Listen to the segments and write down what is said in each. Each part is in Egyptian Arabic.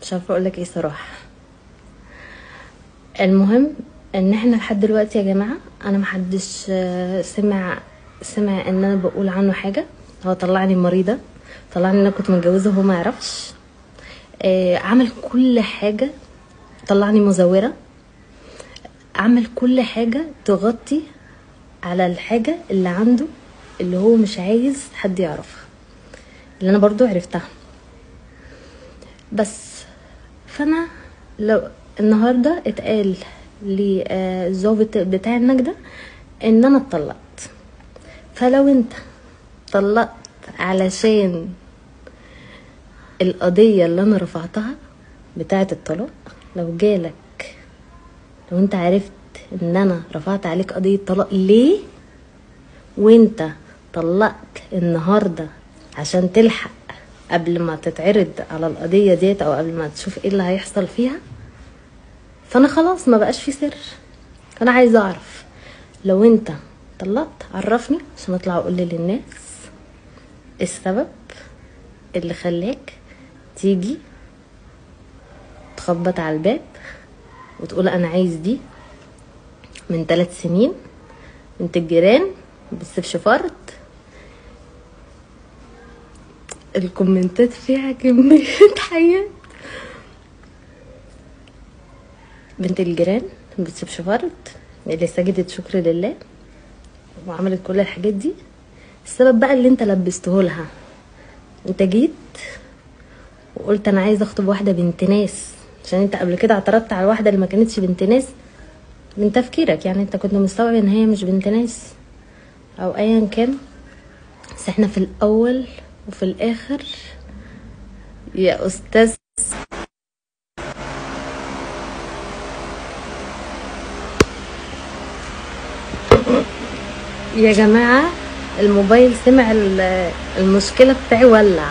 مش عارفه اقول لك ايه صراحه المهم ان احنا لحد دلوقتي يا جماعه انا محدش آه، سمع سمع ان انا بقول عنه حاجه هو طلعني مريضه طلعني ان انا كنت متجوزه وهو ما يعرفش آه، عمل كل حاجه طلعني مزوره عمل كل حاجه تغطي على الحاجه اللي عنده اللي هو مش عايز حد يعرفها اللي انا برضو عرفتها بس فانا لو النهارده اتقال للظابط بتاع النجدة ان انا اتطلقت فلو انت طلقت علشان القضية اللي انا رفعتها بتاعة الطلاق لو جالك لو انت عرفت ان انا رفعت عليك قضية طلاق ليه وانت طلقت النهارده عشان تلحق قبل ما تتعرض على القضيه ديت او قبل ما تشوف ايه اللي هيحصل فيها فانا خلاص ما بقاش في سر انا عايزه اعرف لو انت طلقت عرفني عشان اطلع اقول للناس السبب اللي خلاك تيجي تخبط على الباب وتقول انا عايز دي من ثلاث سنين بنت الجيران بتسيبش فرد الكومنتات فيها كمية حياة بنت الجيران بتسيبش فرد اللي سجدت شكر لله وعملت كل الحاجات دي السبب بقى اللي انت لبسته لها انت جيت وقلت انا عايزه اخطب واحده بنت ناس عشان انت قبل كده اعترضت على واحده اللي ما كانتش بنت ناس من تفكيرك يعني انت كنت مستوعب ان هي مش بنت ناس او ايا كان بس احنا في الاول وفي الاخر يا استاذ يا جماعة الموبايل سمع ال- المشكلة بتاعي ولع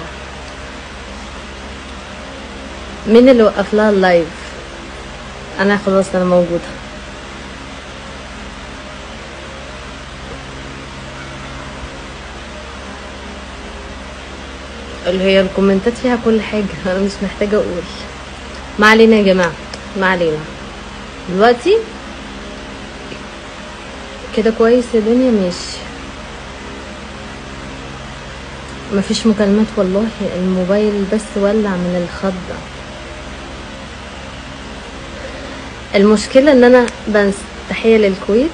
مين اللي وقف لها اللايف انا خلاص انا موجودة اللي هي الكومنتات فيها كل حاجة انا مش محتاجة اقول ما علينا يا جماعة ما علينا دلوقتي كده كويس يا دنيا ماشي مفيش مكالمات والله الموبايل بس ولع من الخضة المشكلة ان انا بنس تحية للكويت